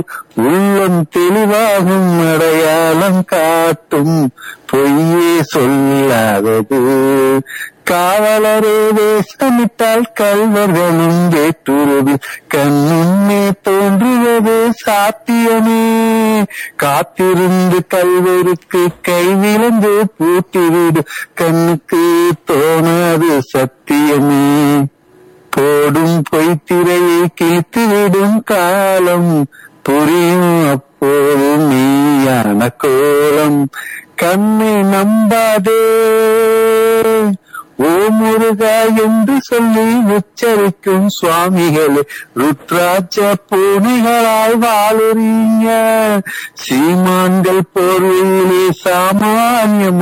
உள்ளம் தெளிவாகும் அடையாளம் காட்டும் பொய்யே சொல்லாதது காவலரே வேஷமிட்டால் கல்வர்களும் வேட்டுறது கண்ணுன்னே தோன்றுவது சாத்தியமே காத்திருந்து கல்வருக்கு கைவிலந்து பூட்டிவிடு கண்ணுக்கு தோணாது சத்தியமே போடும் பொய்த்திரையை கிழித்துவிடும் காலம் புரியும் அப்போது நீயான கோலம் கண்ணை நம்பாதே ஓ முருகா என்று சொல்லி உச்சரிக்கும் சுவாமிகளே ருத்ராட்ச பூனைகளாய் வாழுறீங்க சீமான்கள் போர்வையிலே சாமானிய